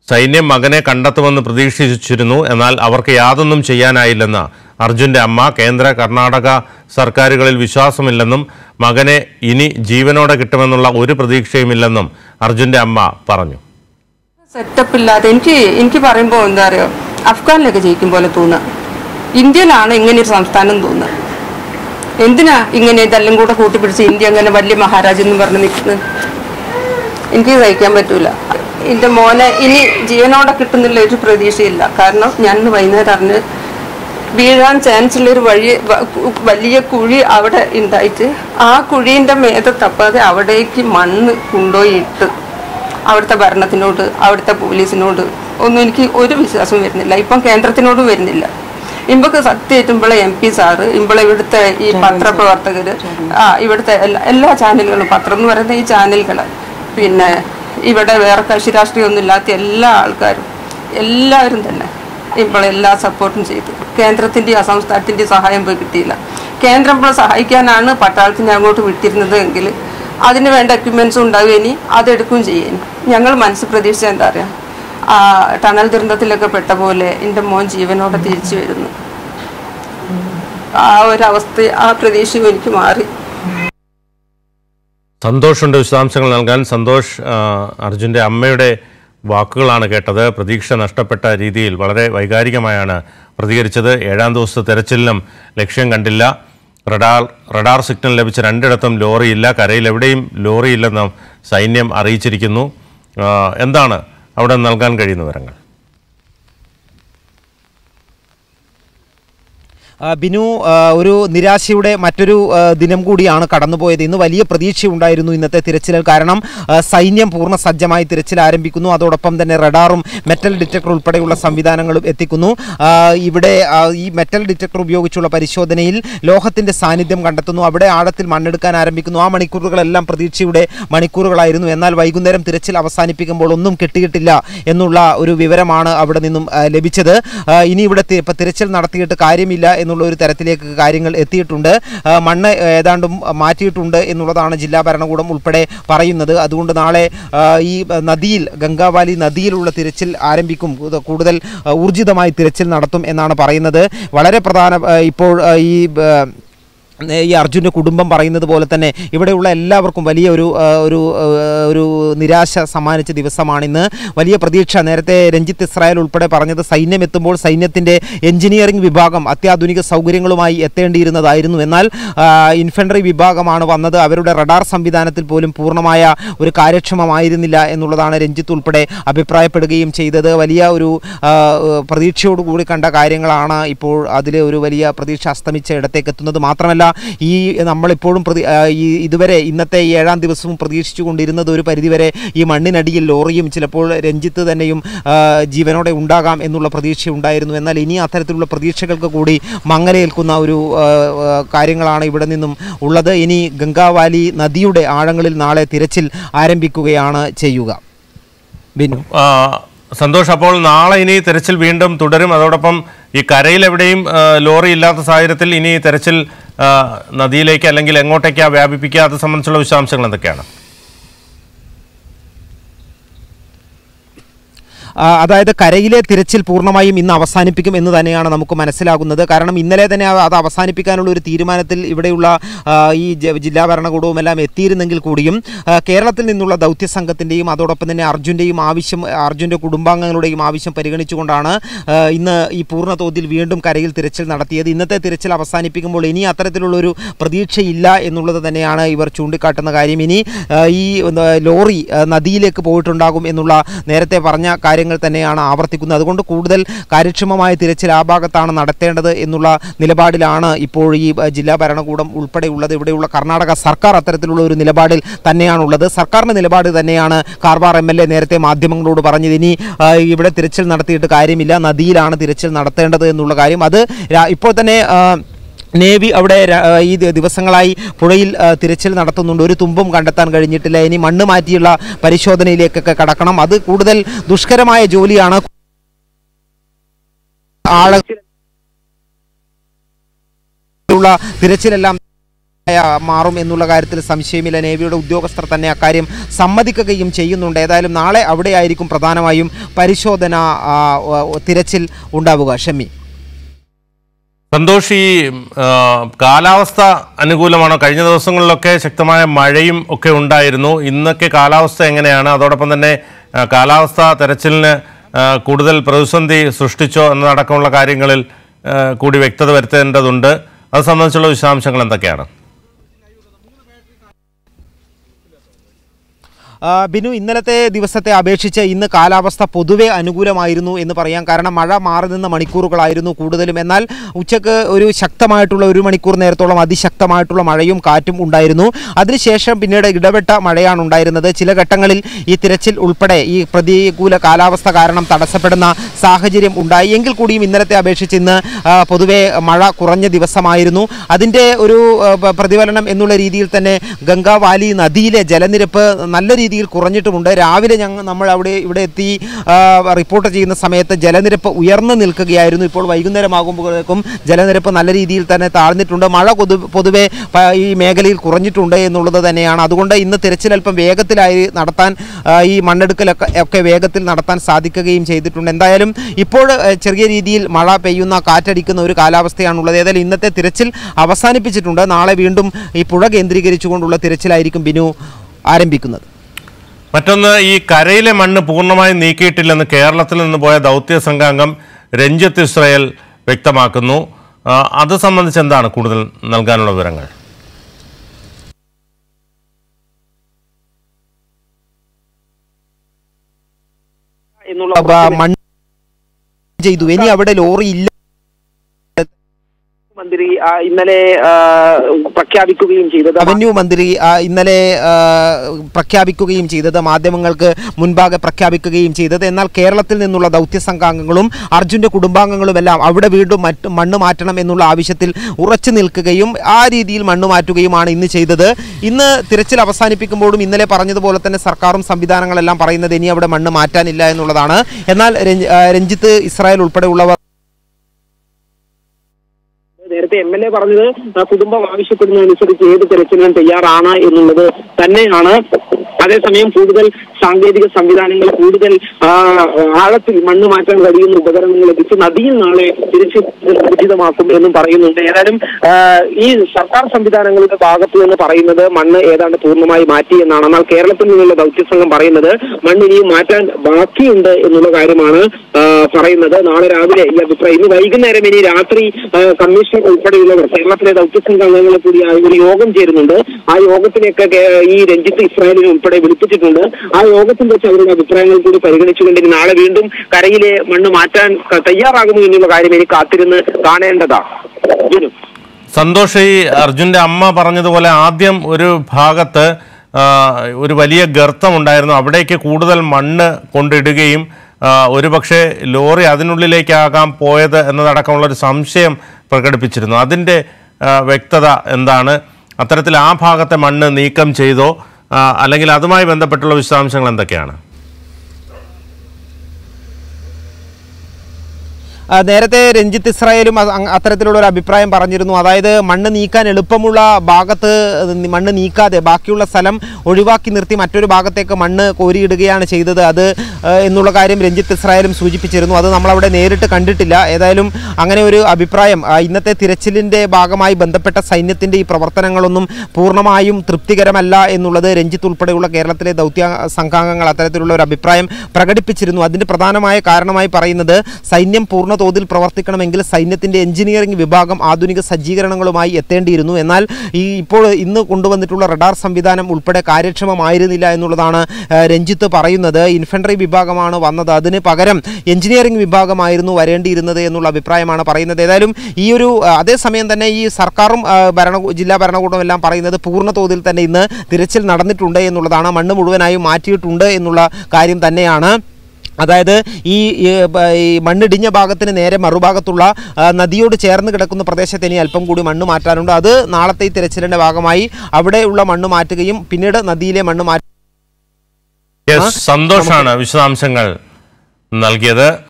സൈന്യം മകനെ കണ്ടെത്തുമെന്ന് പ്രതീക്ഷിച്ചിരുന്നു എന്നാൽ അവർക്ക് യാതൊന്നും ചെയ്യാനായില്ലെന്ന് അർജുന്റെ അമ്മ കേന്ദ്ര കർണാടക സർക്കാരുകളിൽ വിശ്വാസമില്ലെന്നും മകനെ ഇനി ജീവനോടെ കിട്ടുമെന്നുള്ള ഒരു പ്രതീക്ഷയുമില്ലെന്നും അർജുന്റെ അമ്മ പറഞ്ഞു സെറ്റപ്പ് ഇല്ലാതെ എനിക്ക് എനിക്ക് പറയുമ്പോൾ എന്താ അറിയോ അഫ്ഗാനിലൊക്കെ ജയിക്കും പോലെ തോന്നുക ഇന്ത്യയിലാണ് ഇങ്ങനെ ഒരു സംസ്ഥാനം തോന്നുക എന്തിനാ ഇങ്ങനെ ഇതെല്ലാം കൂടെ കൂട്ടിപ്പിടിച്ച് ഇന്ത്യ അങ്ങനെ വലിയ മഹാരാജ് എന്ന് പറഞ്ഞ് നിൽക്കുന്നത് എനിക്ക് സഹിക്കാൻ പറ്റൂല എൻ്റെ മോനെ ഇനി ജീവനോടെ കിട്ടുന്നില്ല ഒരു പ്രതീക്ഷയില്ല കാരണം ഞാൻ ഇന്ന് വൈകുന്നേരം അറിഞ്ഞ് വീഴാൻ ചാൻസ് ഉള്ള ഒരു വഴി വ- കു- വലിയ കുഴി അവിടെ ഉണ്ടായിട്ട് ആ കുഴീൻ്റെ മേത തപ്പാതെ അവിടേക്ക് മണ്ണ് കൊണ്ടുപോയി ഇട്ട് അവിടുത്തെ ഭരണത്തിനോട് അവിടുത്തെ പോലീസിനോട് ഒന്നും എനിക്ക് ഒരു വിശ്വാസം വരുന്നില്ല ഇപ്പം കേന്ദ്രത്തിനോടും വരുന്നില്ല ഇമ്പക്ക് സത്യമായിട്ടും ഇമ്പളെ എം പി സാറ് ഇമ്പളെ ഇവിടുത്തെ ഈ പത്രപ്രവർത്തകർ ആ ഇവിടുത്തെ എല്ലാ എല്ലാ ചാനലുകളും പത്രം എന്ന് പറയുന്ന ഈ ചാനലുകൾ പിന്നെ ഇവിടെ വേറെ കക്ഷി രാഷ്ട്രീയമൊന്നും ഇല്ലാത്ത എല്ലാ ആൾക്കാരും എല്ലാവരും തന്നെ ഇമ്പളെ എല്ലാ സപ്പോർട്ടും ചെയ്തു കേന്ദ്രത്തിൻ്റെയും സംസ്ഥാനത്തിൻ്റെയും സഹായം പോയി കിട്ടിയില്ല കേന്ദ്രം ഇപ്പോൾ സഹായിക്കാനാണ് പട്ടാളത്തിനെ അങ്ങോട്ട് വിട്ടിരുന്നത് എങ്കിൽ അതിന് വേണ്ട എക്യുപ്മെൻസും ഉണ്ടാവും ഇനി അതെടുക്കുകയും ചെയ്യും ഞങ്ങൾ മനസ്സ് പ്രതീക്ഷ എന്താ പറയുക ആ ടണൽ ദുരന്തത്തിലൊക്കെ പെട്ട പോലെ എൻ്റെ മോൻ ജീവനോടെ തിരിച്ചു വരുന്നു ആ ഒരവസ്ഥ ആ പ്രതീക്ഷയും എനിക്ക് മാറി സന്തോഷുണ്ട് വിശദാംശങ്ങൾ നൽകാൻ സന്തോഷ് ആ, അർജുൻ്റെ അമ്മയുടെ വാക്കുകളാണ് കേട്ടത് പ്രതീക്ഷ നഷ്ടപ്പെട്ട രീതിയിൽ വളരെ വൈകാരികമായാണ് പ്രതികരിച്ചത് ഏഴാം ദിവസത്തെ തെരച്ചിലിനും ലക്ഷ്യം കണ്ടില്ല റഡാർ റഡാർ സിഗ്നൽ ലഭിച്ച രണ്ടിടത്തും ലോറിയില്ല കരയിൽ എവിടെയും ലോറിയില്ലെന്നും സൈന്യം അറിയിച്ചിരിക്കുന്നു ആ, എന്താണ് അവിടെ നൽകാൻ കഴിയുന്ന വിവരങ്ങൾ ആ, ബിനു ആ, ഒരു നിരാശയുടെ മറ്റൊരു ആ, ദിനം കൂടിയാണ് കടന്നുപോയത് ഇന്ന് വലിയ പ്രതീക്ഷയുണ്ടായിരുന്നു ഇന്നത്തെ തിരച്ചിൽ കാരണം ആ, സൈന്യം പൂർണ്ണ സജ്ജമായി തിരച്ചിൽ ആരംഭിക്കുന്നു അതോടൊപ്പം തന്നെ റഡാറും മെറ്റൽ ഡിറ്റക്ടർ ഉൾപ്പെടെയുള്ള സംവിധാനങ്ങളും എത്തിക്കുന്നു ആ, ഇവിടെ ആ, ഈ മെറ്റൽ ഡിറ്റക്ടർ ഉപയോഗിച്ചുള്ള പരിശോധനയിൽ ലോഹത്തിന്റെ സാന്നിധ്യം കണ്ടെത്തുന്നു അവിടെ ആഴത്തിൽ മണ്ണെടുക്കാൻ ആരംഭിക്കുന്നു ആ മണിക്കൂറുകളെല്ലാം പ്രതീക്ഷയുടെ മണിക്കൂറുകളായിരുന്നു എന്നാൽ വൈകുന്നേരം തിരച്ചിൽ അവസാനിപ്പിക്കുമ്പോൾ ഒന്നും കിട്ടിയിട്ടില്ല എന്നുള്ള ഒരു വിവരമാണ് അവിടെ നിന്നും ആ, ലഭിച്ചത് ആ, ഇനി ഇവിടെ തി- ഇപ്പൊ തിരച്ചിൽ നടത്തിയിട്ട് കാര്യമില്ല എന്നുള്ള ഒരു തരത്തിലേക്ക് കാര്യങ്ങൾ എത്തിയിട്ടുണ്ട് ആ, മണ്ണ് ഏതാണ്ടും മാറ്റിയിട്ടുണ്ട് എന്നുള്ളതാണ് ജില്ലാ ഭരണകൂടം ഉൾപ്പെടെ പറയുന്നത് അതുകൊണ്ട് നാളെ ആ, ഈ നദിയിൽ ഗംഗാവാലി നദിയിലുള്ള തിരച്ചിൽ ആരംഭിക്കും ഇത് കൂടുതൽ ആ, ഊർജിതമായി തിരച്ചിൽ നടത്തും എന്നാണ് പറയുന്നത് വളരെ പ്രധാന ആ, ഇപ്പോൾ ആ, ഈ ആ, ഈ അർജുൻ്റെ കുടുംബം പറയുന്നത് പോലെ തന്നെ ഇവിടെയുള്ള എല്ലാവർക്കും വലിയ ഒരു ആ, ഒരു ആ, ഒരു നിരാശ സമ്മാനിച്ച ദിവസമാണിന്ന് വലിയ പ്രതീക്ഷ നേരത്തെ രഞ്ജിത്ത് ഇസ്രായേൽ ഉൾപ്പെടെ പറഞ്ഞത് സൈന്യം എത്തുമ്പോൾ സൈന്യത്തിൻ്റെ എഞ്ചിനീയറിംഗ് വിഭാഗം അത്യാധുനിക സൗകര്യങ്ങളുമായി എത്തേണ്ടിയിരുന്നതായിരുന്നു എന്നാൽ ആ, ഇൻഫൻട്രി വിഭാഗമാണ് വന്നത് അവരുടെ റഡാർ സംവിധാനത്തിൽ പോലും പൂർണ്ണമായ ഒരു കാര്യക്ഷമമായിരുന്നില്ല എന്നുള്ളതാണ് രഞ്ജിത്ത് ഉൾപ്പെടെ അഭിപ്രായപ്പെടുകയും ചെയ്തത് വലിയ ഒരു ആ, പ്രതീക്ഷയോടുകൂടി കണ്ട കാര്യങ്ങളാണ് ഇപ്പോൾ അതിൽ ഒരു വലിയ പ്രതീക്ഷ അസ്തമിച്ച ഇടത്തേക്ക് എത്തുന്നത് മാത്രമല്ല ഈ നമ്മളിപ്പോഴും പ്രതി ആ, ഈ ഇതുവരെ ഇന്നത്തെ ഈ ഏഴാം ദിവസവും പ്രതീക്ഷിച്ചു കൊണ്ടിരുന്നത് ഒരു പരിധിവരെ ഈ മണ്ണിനടിയിൽ ലോറിയും ചിലപ്പോൾ രഞ്ജിത്ത് തന്നെയും ആ, ജീവനോടെ ഉണ്ടാകാം എന്നുള്ള പ്രതീക്ഷ ഉണ്ടായിരുന്നു എന്നാൽ ഇനി അത്തരത്തിലുള്ള പ്രതീക്ഷകൾക്ക് കൂടി മങ്ങലേൽക്കുന്ന ഒരു ആ, ആ, കാര്യങ്ങളാണ് ഇവിടെ നിന്നും ഉള്ളത് ഇനി ഗംഗാവാലി നദിയുടെ ആഴങ്ങളിൽ നാളെ തിരച്ചിൽ ആരംഭിക്കുകയാണ് ചെയ്യുക ബിനു ആ, സന്തോഷ് അപ്പോൾ നാളെ ഇനി തെരച്ചിൽ വീണ്ടും തുടരും അതോടൊപ്പം ഈ കരയിൽ എവിടെയും ആ, ലോറി ഇല്ലാത്ത സാഹചര്യത്തിൽ ഇനി തെരച്ചിൽ ആ, നദിയിലേക്ക് അല്ലെങ്കിൽ എങ്ങോട്ടേക്കാ വ്യാപിപ്പിക്കുക അത് സംബന്ധിച്ചുള്ള വിശദാംശങ്ങൾ എന്തൊക്കെയാണ് ആ, അതായത് കരയിലെ തിരച്ചിൽ പൂർണ്ണമായും ഇന്ന് അവസാനിപ്പിക്കും എന്ന് തന്നെയാണ് നമുക്ക് മനസ്സിലാകുന്നത് കാരണം ഇന്നലെ തന്നെ അത് അത് അവസാനിപ്പിക്കാനുള്ള ഒരു തീരുമാനത്തിൽ ഇവിടെയുള്ള ആ, ഈ ജ- ജില്ലാ ഭരണകൂടവും എല്ലാം എത്തിയിരുന്നെങ്കിൽ കൂടിയും ആ, കേരളത്തിൽ നിന്നുള്ള ദൗത്യ സംഘത്തിൻ്റെയും അതോടൊപ്പം തന്നെ അർജുൻ്റെയും ആവശ്യം അർജുൻ്റെ കുടുംബാംഗങ്ങളുടെയും ആവശ്യം പരിഗണിച്ചുകൊണ്ടാണ് ആ, ഇന്ന് ഈ പൂർണ്ണ തോതിൽ വീണ്ടും കരയിൽ തിരച്ചിൽ നടത്തിയത് ഇന്നത്തെ തിരച്ചിൽ അവസാനിപ്പിക്കുമ്പോൾ ഇനി അത്തരത്തിലുള്ളൊരു പ്രതീക്ഷയില്ല എന്നുള്ളത് തന്നെയാണ് ഇവർ ചൂണ്ടിക്കാട്ടുന്ന കാര്യം ഇനി ആ, ഈ എന്താ, ലോറി ആ, നദിയിലേക്ക് പോയിട്ടുണ്ടാകും എന്നുള്ള നേരത്തെ പറഞ്ഞ കാര്യങ്ങൾ തന്നെയാണ് ആവർത്തിക്കുന്നത് അതുകൊണ്ട് കൂടുതൽ കാര്യക്ഷമമായ തിരച്ചിൽ ആ ഭാഗത്താണ് നടത്തേണ്ടത് എന്നുള്ള നിലപാടിലാണ് ഇപ്പോൾ ഈ ആ, ജില്ലാ ഭരണകൂടം ഉൾപ്പെടെയുള്ളത് ഇവിടെയുള്ള കർണാടക സർക്കാർ അത്തരത്തിലുള്ള ഒരു നിലപാടിൽ തന്നെയാണുള്ളത് സർക്കാരിൻ്റെ നിലപാട് തന്നെയാണ് കാർവാർ എം എൽ എ നേരത്തെ മാധ്യമങ്ങളോട് പറഞ്ഞത് ഇനി ആ, ഇവിടെ തിരച്ചിൽ നടത്തിയിട്ട് കാര്യമില്ല നദിയിലാണ് തിരച്ചിൽ നടത്തേണ്ടത് എന്നുള്ള കാര്യം അത് രാ- ഇപ്പോൾ തന്നെ ആ, നേവി അവിടെ ര- ആ, ഈ ദി- ദിവസങ്ങളായി പുഴയിൽ ആ, തിരച്ചിൽ നടത്തുന്നുണ്ട് ഒരു തുമ്പും കണ്ടെത്താൻ കഴിഞ്ഞിട്ടില്ല ഇനി മണ്ണ് മാറ്റിയുള്ള പരിശോധനയിലേക്കൊക്കെ കടക്കണം അത് കൂടുതൽ ദുഷ്കരമായ ജോലിയാണ് ആള തിരച്ചിലെല്ലാം മാറും എന്നുള്ള കാര്യത്തിൽ സംശയമില്ല നേവിയുടെ ഉദ്യോഗസ്ഥർ തന്നെ അക്കാര്യം സമ്മതിക്കുകയും ചെയ്യുന്നുണ്ട് ഏതായാലും നാളെ അവിടെയായിരിക്കും പ്രധാനമായും പരിശോധന ആ, ആ, തിരച്ചിൽ ഉണ്ടാവുക ഷമി സന്തോഷ് ഈ ആ, കാലാവസ്ഥ അനുകൂലമാണോ കഴിഞ്ഞ ദിവസങ്ങളിലൊക്കെ ശക്തമായ മഴയും ഒക്കെ ഉണ്ടായിരുന്നു ഇന്നൊക്കെ കാലാവസ്ഥ എങ്ങനെയാണ് അതോടൊപ്പം തന്നെ ആ, കാലാവസ്ഥ തെരച്ചിലിന് ആ, കൂടുതൽ പ്രതിസന്ധി സൃഷ്ടിച്ചോ എന്നതടക്കമുള്ള കാര്യങ്ങളിൽ ആ, കൂടി വ്യക്തത വരുത്തേണ്ടതുണ്ട് അത് സംബന്ധിച്ചുള്ള വിശദാംശങ്ങൾ എന്തൊക്കെയാണ് ആ, ബിനു ഇന്നലത്തെ ദിവസത്തെ അപേക്ഷിച്ച് ഇന്ന് കാലാവസ്ഥ പൊതുവെ അനുകൂലമായിരുന്നു എന്ന് പറയാം കാരണം മഴ മാറി നിന്ന മണിക്കൂറുകളായിരുന്നു കൂടുതലും എന്നാൽ ഉച്ചക്ക് ഒരു ശക്തമായിട്ടുള്ള ഒരു മണിക്കൂർ നേരത്തോളം അതിശക്തമായിട്ടുള്ള മഴയും കാറ്റും ഉണ്ടായിരുന്നു അതിനുശേഷം പിന്നീട് ഇടപെട്ട മഴയാണ് ഉണ്ടായിരുന്നത് ചില ഘട്ടങ്ങളിൽ ഈ തിരച്ചിൽ ഉൾപ്പെടെ ഈ പ്രതികൂല കാലാവസ്ഥ കാരണം തടസ്സപ്പെടുന്ന സാഹചര്യം ഉണ്ടായി എങ്കിൽ കൂടിയും ഇന്നലത്തെ അപേക്ഷിച്ച് ഇന്ന് ആ, പൊതുവെ മഴ കുറഞ്ഞ ദിവസമായിരുന്നു അതിൻ്റെ ഒരു ആ, പ- പ്രതിഫലനം എന്നുള്ള രീതിയിൽ തന്നെ ഗംഗാവാലി നദിയിലെ ജലനിരപ്പ് നല്ല രീതിയിൽ കുറഞ്ഞിട്ടുമുണ്ട് രാവിലെ ഞങ്ങൾ നമ്മൾ അവിടെ ഇവിടെ എത്തി ആ, റിപ്പോർട്ട് ചെയ്യുന്ന സമയത്ത് ജലനിരപ്പ് ഉയർന്നു നിൽക്കുകയായിരുന്നു ഇപ്പോൾ വൈകുന്നേരമാകുമ്പോഴേക്കും ജലനിരപ്പ് നല്ല രീതിയിൽ തന്നെ താഴ്ന്നിട്ടുണ്ട് മഴ പൊതു പൊതുവെ പ- ഈ മേഖലയിൽ കുറഞ്ഞിട്ടുണ്ട് എന്നുള്ളത് തന്നെയാണ് അതുകൊണ്ട് ഇന്ന് തിരച്ചിൽ അല്പം വേഗത്തിലായി നടത്താൻ ആ, ഈ മണ്ണെടുക്കലൊക്കെ ഒക്കെ വേഗത്തിൽ നടത്താൻ സാധിക്കുകയും ചെയ്തിട്ടുണ്ട് എന്തായാലും ഇപ്പോൾ ആ, ചെറിയ രീതിയിൽ മഴ പെയ്യുന്ന കാറ്റടിക്കുന്ന ഒരു കാലാവസ്ഥയാണുള്ളത് ഏതായാലും ഇന്നത്തെ തിരച്ചിൽ അവസാനിപ്പിച്ചിട്ടുണ്ട് നാളെ വീണ്ടും ഈ പുഴ കേന്ദ്രീകരിച്ചുകൊണ്ടുള്ള തിരച്ചിലായിരിക്കും ബിനു ആരംഭിക്കുന്നത് മറ്റൊന്ന് ഈ കരയിലെ മണ്ണ് പൂർണ്ണമായും നീക്കിയിട്ടില്ലെന്ന് കേരളത്തിൽ നിന്ന് പോയ ദൗത്യ സംഘാംഗം രഞ്ജിത്ത് ഇസ്രായേൽ വ്യക്തമാക്കുന്നു ആ, അത് സംബന്ധിച്ച് എന്താണ് കൂടുതൽ നൽകാനുള്ള വിവരങ്ങൾ എന്നുള്ള ബ- മണ്ണ് ചെയ്തു ഇനി അവിടെ ലോറി ഇല്ല മന്ത്രി ആ, ഇന്നലെ ആ, പ്രഖ്യാപിക്കുകയും ചെയ്തത് റവന്യൂ മന്ത്രി ആ, ഇന്നലെ ആ, പ്രഖ്യാപിക്കുകയും ചെയ്തത് മാധ്യമങ്ങൾക്ക് മുൻപാകെ പ്രഖ്യാപിക്കുകയും ചെയ്തത് എന്നാൽ കേരളത്തിൽ നിന്നുള്ള ദൗത്യ സംഘാംഗങ്ങളും അർജുന്റെ കുടുംബാംഗങ്ങളുമെല്ലാം അവിടെ വീണ്ടും മറ്റ് മണ്ണ് മാറ്റണം എന്നുള്ള ആവശ്യത്തിൽ ഉറച്ചു നിൽക്കുകയും ആ രീതിയിൽ മണ്ണ് മാറ്റുകയുമാണ് ഇന്ന് ചെയ്തത് ഇന്ന് തിരച്ചിൽ അവസാനിപ്പിക്കുമ്പോഴും ഇന്നലെ പറഞ്ഞതുപോലെ തന്നെ സർക്കാരും സംവിധാനങ്ങളെല്ലാം പറയുന്നത് ഇനി അവിടെ മണ്ണ് മാറ്റാനില്ല എന്നുള്ളതാണ് എന്നാൽ രഞ്ജ്- ആ, രഞ്ജിത്ത് ഇസ്രായേൽ ഉൾപ്പെടെയുള്ളവർ നേരത്തെ എം എൽ എ പറഞ്ഞത് ആ, കുടുംബം ആവശ്യപ്പെടുന്നതനുസരിച്ച് ഏത് തെരച്ചിലിനും തയ്യാറാണ് എന്നുള്ളത് തന്നെയാണ് അതേസമയം കൂടുതൽ സാങ്കേതിക സംവിധാനങ്ങൾ കൂടുതൽ ആ, ആഴത്തിൽ മണ്ണ് മാറ്റാൻ കഴിയുന്ന ഉപകരണങ്ങൾ എത്തിച്ച് നദിയിൽ നാളെ തിരിച്ച് ഉചിതമാക്കും എന്നും പറയുന്നുണ്ട് ഏതായാലും ആ, ഈ സർക്കാർ സംവിധാനങ്ങളുടെ ഭാഗത്ത് നിന്ന് പറയുന്നത് മണ്ണ് ഏതാണ്ട് പൂർണ്ണമായി മാറ്റി എന്നാണ് എന്നാൽ കേരളത്തിൽ നിന്നുള്ള ദൗത്യസംഘം പറയുന്നത് മണ്ണ് ഇനിയും മാറ്റാൻ ബാക്കിയുണ്ട് എന്നുള്ള കാര്യമാണ് ആ, പറയുന്നത് നാളെ രാവിലെ ഈ അഭിപ്രായം ഇന്ന് വൈകുന്നേരം ഇനി രാത്രി ആ, കമ്മീഷൻ ഉൾപ്പെടെയുള്ളവർ കേരളത്തിലെ ദൗത്യസംഘ അംഗങ്ങളെ കൂടി ആ ഒരു യോഗം ചേരുന്നുണ്ട് ആ യോഗത്തിലേക്ക് കേ- ഈ രഞ്ജിത്ത് ഇസ്രായേലിനെ ഉൾപ്പെടെ വിളിപ്പിച്ചിട്ടുണ്ട് ആ യോഗത്തിൽ വെച്ച് അവരുടെ അഭിപ്രായങ്ങൾ കൂടി പരിഗണിച്ചുകൊണ്ട് ഇനി നാളെ വീണ്ടും കരയിലെ മണ്ണ് മാറ്റാൻ ക- തയ്യാറാകുമോ എന്നുള്ള കാര്യം ഇനി കാത്തിരുന്ന് കാണേണ്ടതാണ് ജിനു. സന്തോഷ് ഈ അർജുന്റെ അമ്മ പറഞ്ഞതുപോലെ ആദ്യം ഒരു ഭാഗത്ത് ആ, ഒരു വലിയ ഗർത്തം ഉണ്ടായിരുന്നു അവിടേക്ക് കൂടുതൽ മണ്ണ് കൊണ്ടിടുകയും ആ, ഒരുപക്ഷെ ലോറി അതിനുള്ളിലേക്കാകാൻ പോയത് എന്നതടക്കമുള്ള ഒരു സംശയം പ്രകടിപ്പിച്ചിരുന്നു അതിൻ്റെ ആ, വ്യക്തത എന്താണ് അത്തരത്തിൽ ആ ഭാഗത്തെ മണ്ണ് നീക്കം ചെയ്തോ ആ, അല്ലെങ്കിൽ അതുമായി ബന്ധപ്പെട്ടുള്ള വിശദാംശങ്ങൾ എന്തൊക്കെയാണ് ആ, നേരത്തെ രഞ്ജിത്ത് ഇസ്രായേലും അത് അങ് അത്തരത്തിലുള്ള ഒരു അഭിപ്രായം പറഞ്ഞിരുന്നു അതായത് മണ്ണ് നീക്കാൻ എളുപ്പമുള്ള ഭാഗത്ത് നി- മണ്ണ് നീക്കാതെ ബാക്കിയുള്ള സ്ഥലം ഒഴിവാക്കി നിർത്തി മറ്റൊരു ഭാഗത്തേക്ക് മണ്ണ് കോരിയിടുകയാണ് ചെയ്തത് അത് ആ, എന്നുള്ള കാര്യം രഞ്ജിത്ത് ഇസ്രായേലും സൂചിപ്പിച്ചിരുന്നു അത് നമ്മളവിടെ നേരിട്ട് കണ്ടിട്ടില്ല ഏതായാലും അങ്ങനെ ഒരു അഭിപ്രായം ആ, ഇന്നത്തെ തിരച്ചിലിൻ്റെ ഭാഗമായി ബന്ധപ്പെട്ട സൈന്യത്തിൻ്റെ ഈ പ്രവർത്തനങ്ങളൊന്നും പൂർണ്ണമായും തൃപ്തികരമല്ല എന്നുള്ളത് രഞ്ജിത്ത് ഉൾപ്പെടെയുള്ള കേരളത്തിലെ ദൗത്യ സംഘാംഗങ്ങൾ അത്തരത്തിലുള്ള ഒരു അഭിപ്രായം പ്രകടിപ്പിച്ചിരുന്നു അതിൻ്റെ പ്രധാനമായ കാരണമായി പറയുന്നത് സൈന്യം പൂർണ്ണ തോതിൽ പ്രവർത്തിക്കണമെങ്കിൽ സൈന്യത്തിൻ്റെ എഞ്ചിനീയറിംഗ് വിഭാഗം ആധുനിക സജ്ജീകരണങ്ങളുമായി എത്തേണ്ടിയിരുന്നു എന്നാൽ ഈ ഇപ്പോൾ ഇന്ന് കൊണ്ടുവന്നിട്ടുള്ള റഡാർ സംവിധാനം ഉൾപ്പെടെ കാര്യക്ഷമമായിരുന്നില്ല എന്നുള്ളതാണ് ആ, രഞ്ജിത്ത് പറയുന്നത് ഇൻഫൻട്രി വിഭാഗമാണ് വന്നത് അതിന് പകരം എഞ്ചിനീയറിംഗ് വിഭാഗമായിരുന്നു വരേണ്ടിയിരുന്നത് എന്നുള്ള അഭിപ്രായമാണ് പറയുന്നത് ഏതായാലും ഈ ഒരു ആ, അതേസമയം തന്നെ ഈ സർക്കാരും ആ, ഭരണ ജില്ലാ ഭരണകൂടവും എല്ലാം പറയുന്നത് പൂർണ്ണ തോതിൽ തന്നെ ഇന്ന് തിരച്ചിൽ നടന്നിട്ടുണ്ട് എന്നുള്ളതാണ് മണ്ണ് മുഴുവനായും മാറ്റിയിട്ടുണ്ട് എന്നുള്ള കാര്യം തന്നെയാണ് അതായത് ഈ ഈ, ബ- ഈ മണ്ണിടിഞ്ഞ ഭാഗത്തിന് നേരെ മറുഭാഗത്തുള്ള ആ, നദിയോട് ചേർന്ന് കിടക്കുന്ന പ്രദേശത്ത് ഇനി അല്പം കൂടി മണ്ണ് മാറ്റാനുണ്ട് അത് നാളത്തെ ഈ തിരച്ചിലിൻ്റെ ഭാഗമായി അവിടെയുള്ള മണ്ണ് മാറ്റുകയും പിന്നീട് നദിയിലെ മണ്ണ് മാറ്റി യെസ് സന്തോഷാണ് വിശദാംശങ്ങൾ നൽകിയത്